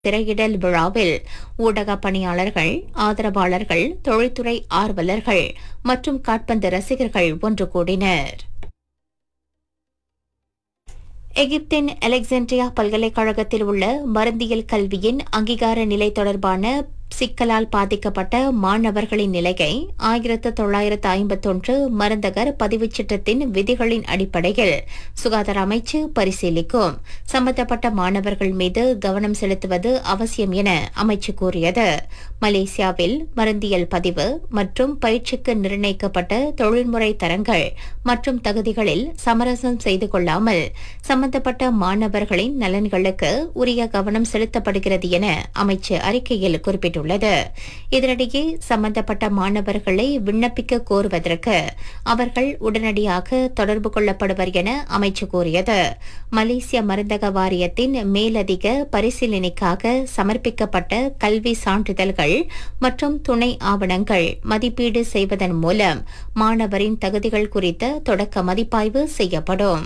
திரையிடல் விழாவில் ஊடக பணியாளர்கள் ஆதரவாளர்கள் தொழில்துறை ஆர்வலர்கள் மற்றும் காட்பந்து ரசிகர்கள் ஒன்று கூடினர் எகிப்தின் அலெக்சாண்ட்ரியா பல்கலைக்கழகத்தில் உள்ள மருந்தியல் கல்வியின் அங்கீகார நிலை தொடர்பான சிக்கலால் பாதிக்கப்பட்ட மாணவர்களின் நிலையை ஆயிரத்து தொள்ளாயிரத்து ஐம்பத்தொன்று மருந்தகர் பதிவுச் சட்டத்தின் விதிகளின் அடிப்படையில் சுகாதார அமைச்சு பரிசீலிக்கும் சம்பந்தப்பட்ட மாணவர்கள் மீது கவனம் செலுத்துவது அவசியம் என அமைச்சு கூறியது மலேசியாவில் மருந்தியல் பதிவு மற்றும் பயிற்சிக்கு நிர்ணயிக்கப்பட்ட தொழில்முறை தரங்கள் மற்றும் தகுதிகளில் சமரசம் செய்து கொள்ளாமல் சம்பந்தப்பட்ட மாணவர்களின் நலன்களுக்கு உரிய கவனம் செலுத்தப்படுகிறது என அமைச்சு அறிக்கையில் குறிப்பிட்டுள்ளது இதனிடையே சம்பந்தப்பட்ட மாணவர்களை விண்ணப்பிக்க கோருவதற்கு அவர்கள் உடனடியாக தொடர்பு கொள்ளப்படுவர் என அமைச்சு கூறியது மலேசிய மருந்தக வாரியத்தின் மேலதிக பரிசீலனைக்காக சமர்ப்பிக்கப்பட்ட கல்வி சான்றிதழ்கள் மற்றும் துணை ஆவணங்கள் மதிப்பீடு செய்வதன் மூலம் மாணவரின் தகுதிகள் குறித்த தொடக்க மதிப்பாய்வு செய்யப்படும்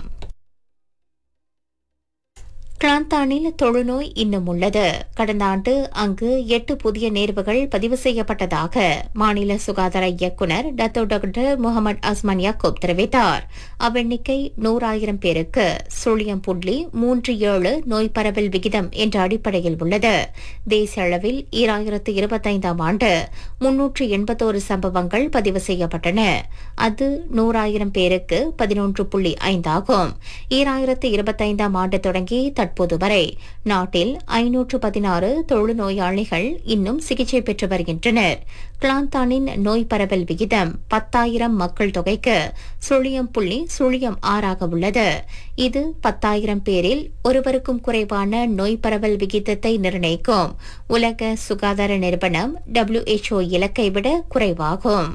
கிளாந்தானில் தொழுநோய் இன்னும் உள்ளது கடந்த ஆண்டு அங்கு எட்டு புதிய நேர்வுகள் பதிவு செய்யப்பட்டதாக மாநில சுகாதார இயக்குநர் Dato doctor Mohamed Azman Yaakub தெரிவித்தார் அவ்வெண்ணிக்கை நூறாயிரம் பேருக்கு சுழியம் புள்ளி மூன்று ஏழு நோய் பரவல் விகிதம் என்ற அடிப்படையில் உள்ளது தேசிய அளவில் ஈராயிரத்து இருபத்தைந்தாம் ஆண்டு முன்னூற்று எண்பத்தோரு சம்பவங்கள் பதிவு செய்யப்பட்டன அது நூறாயிரம் பேருக்கு பதினொன்று புள்ளி ஐந்தாகும் ஈராயிரத்து இருபத்தைந்தாம் ஆண்டு தொடங்கி தற்போது வரை நாட்டில் ஐநூற்று பதினாறு தொழுநோயாளிகள் இன்னும் சிகிச்சை பெற்று வருகின்றனர் கிளாந்தானின் நோய் பரவல் விகிதம் பத்தாயிரம் மக்கள் தொகைக்கு சுழியம் புள்ளி சுழியம் ஆறாக உள்ளது இது பத்தாயிரம் பேரில் ஒருவருக்கும் குறைவான நோய் பரவல் விகிதத்தை நிர்ணயிக்கும் உலக சுகாதார நிறுவனம் டபிள்யூஎச்ஓ இலக்கை விட குறைவாகும்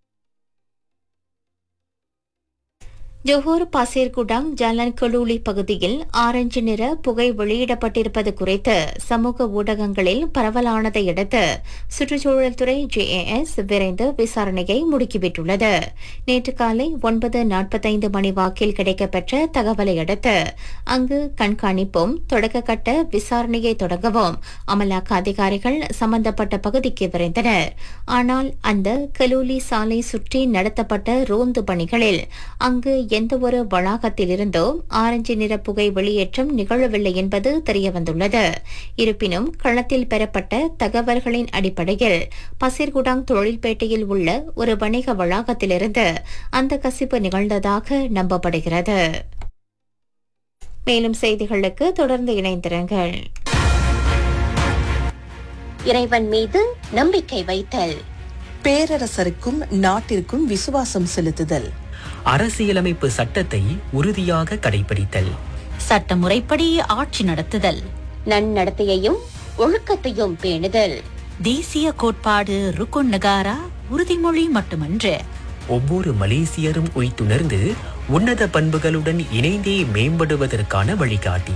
ஜோஹர் பாசேர்குடாங் ஜலன் கலூலி பகுதியில் ஆரஞ்சு நிற புகை வெளியிடப்பட்டிருப்பது குறித்து சமூக ஊடகங்களில் பரவலானதை அடுத்து சுற்றுச்சூழல் துறை ஜேஏஎஸ் விரைந்து விசாரணையை முடுக்கிவிட்டுள்ளது நேற்று காலை ஒன்பது நாற்பத்தைந்து மணி வாக்கில் கிடைக்கப்பெற்ற தகவலை அடுத்து அங்கு கண்காணிப்பும் தொடக்க கட்ட விசாரணையை தொடங்கவும் அமலாக்க அதிகாரிகள் சம்பந்தப்பட்ட பகுதிக்கு விரைந்தனர் ஆனால் அந்த கலூலி சாலை சுற்றி நடத்தப்பட்ட ரோந்து பணிகளில் அங்கு எந்தவொரு வளாகத்திலிருந்தோ ஆரஞ்சு நிற புகை வெளியேற்றம் நிகழவில்லை என்பது தெரியவந்துள்ளது இருப்பினும் களத்தில் பெறப்பட்ட தகவல்களின் அடிப்படையில் பசிர்குடாங் தொழில்பேட்டையில் உள்ள ஒரு வணிக வளாகத்திலிருந்து அந்த கசிப்பு நிகழ்ந்ததாக நம்பப்படுகிறது மேலும் செய்திகளுக்கு தொடர்ந்து இணைந்திருங்கள் இறைவன் மீது நம்பிக்கை வைத்தல் பேரரசருக்கும் நாட்டிற்கும் விசுவாசம் செலுத்துதல் அரசியலமைப்பு சட்டத்தை உறுதியாக கடைபிடித்தல் சட்டமுறைப்படி ஆட்சி நடத்துதல் நன்னடத்தையையும் ஒழுக்கத்தையும் பேணுதல் தேசிய கோட்பாடு ருக்குன் நகாரா உறுதிமொழி மட்டுமன்று ஒவ்வொரு மலேசியரும் உய்த்துணர்ந்து உன்னத பண்புகளுடன் இணைந்தே மேம்படுவதற்கான வழிகாட்டி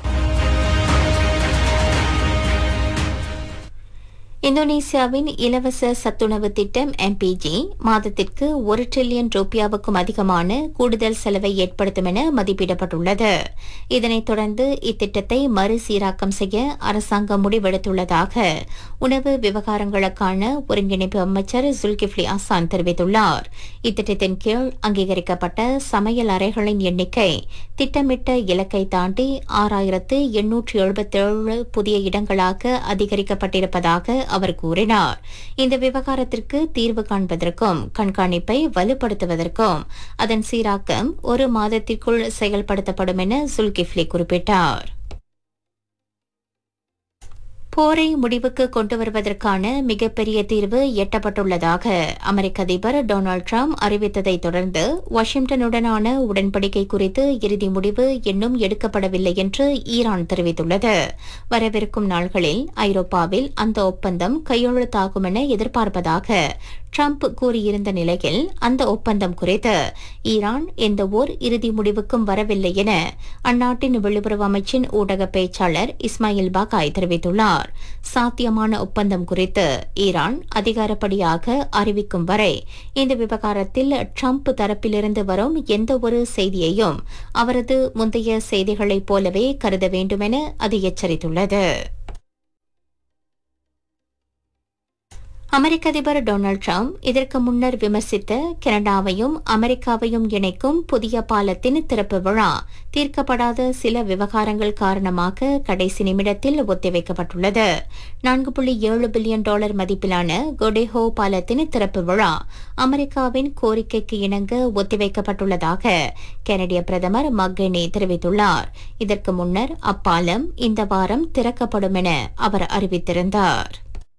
இந்தோனேசியாவின் இலவச சத்துணவு திட்டம் எம்பிஜி மாதத்திற்கு ஒரு டிரில்லியன் ரூபியாவுக்கும் அதிகமான கூடுதல் செலவை ஏற்படுத்தும் என மதிப்பிடப்பட்டுள்ளது இதனைத் தொடர்ந்து இத்திட்டத்தை மறுசீராக்கம் செய்ய அரசாங்கம் முடிவெடுத்துள்ளதாக உணவு விவகாரங்களுக்கான ஒருங்கிணைப்பு அமைச்சர் ஜுல்கிஃப்லி அசான் தெரிவித்துள்ளார் இத்திட்டத்தின் கீழ் அங்கீகரிக்கப்பட்ட சமையல் அறைகளின் எண்ணிக்கை திட்டமிட்ட இலக்கை தாண்டி ஆறாயிரத்து எண்ணூற்று எழுபத்தேழு புதிய இடங்களாக அதிகரிக்கப்பட்டிருப்பதாக அவர் கூறினார் இந்த விவகாரத்திற்கு தீர்வு காண்பதற்கும் கண்காணிப்பை வலுப்படுத்துவதற்கும் அதன் சீராக்கம் ஒரு மாதத்திற்குள் செயல்படுத்தப்படும் என சுல்கிஃப்லி குறிப்பிட்டார் போரை முடிவுக்கு கொண்டு வருவதற்கான மிகப்பெரிய தீர்வு எட்டப்பட்டுள்ளதாக அமெரிக்க அதிபர் டொனால்டு டிரம்ப் அறிவித்ததை தொடர்ந்து வாஷிங்டனுடனான உடன்படிக்கை குறித்து இறுதி முடிவு இன்னும் எடுக்கப்படவில்லை என்று ஈரான் தெரிவித்துள்ளது வரவிருக்கும் நாள்களில் ஐரோப்பாவில் அந்த ஒப்பந்தம் கையெழுத்தாகும் என எதிர்பார்ப்பதாக ட்ரம்ப் கூறியிருந்த நிலையில் அந்த ஒப்பந்தம் குறித்து ஈரான் எந்த ஓர் இறுதி முடிவுக்கும் வரவில்லை என அந்நாட்டின் வெளியுறவு அமைச்சின் ஊடக பேச்சாளர் இஸ்மாயில் பாகாய் தெரிவித்துள்ளார் சாத்தியமான ஒப்பந்தம் குறித்து ஈரான் அதிகாரப்படியாக அறிவிக்கும் வரை இந்த விவகாரத்தில் ட்ரம்ப் தரப்பிலிருந்து வரும் எந்த ஒரு செய்தியையும் அவரது முந்தைய செய்திகளைப் போலவே கருத வேண்டுமென அது எச்சரித்துள்ளது அமெரிக்க அதிபர் டொனால்ட் ட்ரம்ப் இதற்கு முன்னர் விமர்சித்த கனடாவையும் அமெரிக்காவையும் இணைக்கும் புதிய பாலத்தின் திறப்பு விழா தீர்க்கப்படாத சில விவகாரங்கள் காரணமாக கடைசி நிமிடத்தில் ஒத்திவைக்கப்பட்டுள்ளது நான்கு புள்ளி ஏழு பில்லியன் டாலர் மதிப்பிலான கொடேஹோ பாலத்தின் திறப்பு விழா அமெரிக்காவின் கோரிக்கைக்கு இணங்க ஒத்திவைக்கப்பட்டுள்ளதாக கனடிய பிரதமர் மக்கெனி தெரிவித்துள்ளார் இதற்கு முன்னர் அப்பாலம் இந்த வாரம் திறக்கப்படும் என அவர் அறிவித்திருந்தார்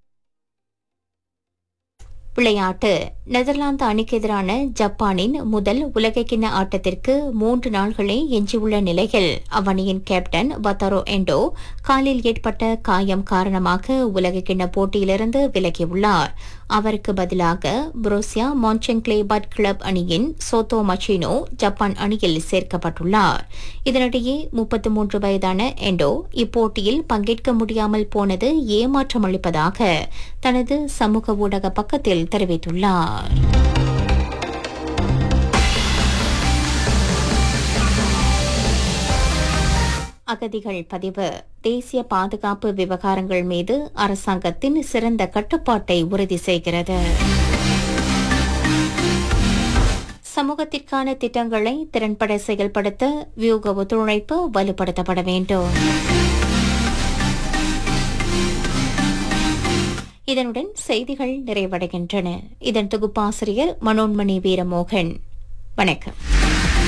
விளையாட்டு நெதர்லாந்து அணிக்கு எதிரான ஜப்பானின் முதல் உலகக்கிண்ண ஆட்டத்திற்கு மூன்று நாள்களே எஞ்சியுள்ள நிலையில் அவ்வணியின் கேப்டன் வத்தாரோ எண்டோ காலில் ஏற்பட்ட காயம் காரணமாக உலகக்கிண்ண போட்டியிலிருந்து விலகியுள்ளார் அவருக்கு பதிலாக புரோசியா மான்செங்க்லேபட் கிளப் அணியின் சோத்தோ மச்சினோ ஜப்பான் அணியில் சேர்க்கப்பட்டுள்ளார் இதனிடையே முப்பத்து மூன்று வயதான எண்டோ இப்போட்டியில் பங்கேற்க முடியாமல் போனது ஏமாற்றம் அளிப்பதாக தனது சமூக ஊடக பக்கத்தில் தெரிவித்துள்ளார் அகதிகள் பதிவு தேசிய பாதுகாப்பு விவகாரங்கள் மீது அரசாங்கத்தின் சிறந்த கட்டுப்பாட்டை உறுதி செய்கிறது சமூகத்திற்கான திட்டங்களை திறன்பட செயல்படுத்த வியூக ஒத்துழைப்பு வலுப்படுத்தப்பட வேண்டும் இதனுடன் செய்திகள் நிறைவடைகின்றன இதன் தொகுப்பாசிரியர் மனோன்மணி வீரமோகன் வணக்கம்